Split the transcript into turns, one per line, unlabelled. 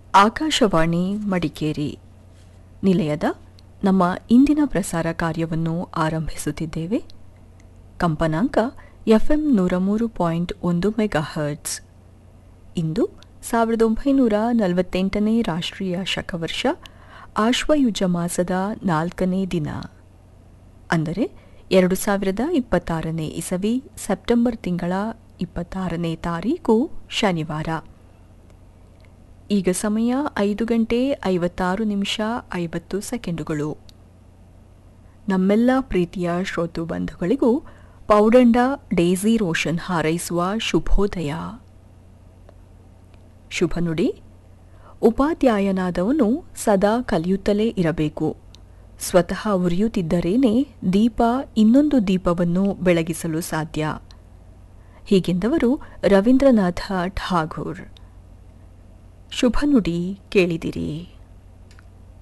ಆಕಾಶವಾಣಿ ಮಡಿಕೇರಿ ನಿಲಯದ ನಮ್ಮ ಇಂದಿನ ಪ್ರಸಾರ ಕಾರ್ಯವನ್ನು ಆರಂಭಿಸುತ್ತಿದ್ದೇವೆ ಕಂಪನಾಂಕ ಎಫ್ಎಂ ನೂರ ಮೂರು ಪಾಯಿಂಟ್ ಒಂದು ಮೆಗಾ ಹರ್ಟ್ಸ್ ಇಂದು ಸಾವಿರದ ಒಂಬೈನೂರ ನಲವತ್ತೆಂಟನೇ ರಾಷ್ಟ್ರೀಯ ಶಕವರ್ಷ ಆಶ್ವಯುಜ ಮಾಸದ ನಾಲ್ಕನೇ ದಿನ ಅಂದರೆ ಎರಡು ಸಾವಿರದ ಇಪ್ಪತ್ತಾರನೇ ಇಸವಿ ಸೆಪ್ಟೆಂಬರ್ ತಿಂಗಳ ಇಪ್ಪತ್ತಾರನೇ ತಾರೀಕು ಶನಿವಾರ ಈಗ ಸಮಯ ಐದು ಗಂಟೆ ಐವತ್ತಾರು ನಿಮಿಷ ಐವತ್ತು ಸೆಕೆಂಡುಗಳು ನಮ್ಮೆಲ್ಲ ಪ್ರೀತಿಯ ಶ್ರೋತು ಬಂಧುಗಳಿಗೂ ಪೌಡಂಡ ಡೇಸಿ ರೋಷನ್ ಹಾರೈಸುವ ಶುಭೋದಯ ಶುಭ ನುಡಿ ಉಪಾಧ್ಯಾಯನಾದವನು ಸದಾ ಕಲಿಯುತ್ತಲೇ ಇರಬೇಕು ಸ್ವತಃ ಉರಿಯುತ್ತಿದ್ದರೇನೆ ದೀಪ ಇನ್ನೊಂದು ದೀಪವನ್ನು ಬೆಳಗಿಸಲು ಸಾಧ್ಯ ಹೀಗೆಂದವರು ರವೀಂದ್ರನಾಥ ಠಾಗೂರ್ ಶುಭ ನುಡಿ ಕೇಳಿದಿರಿ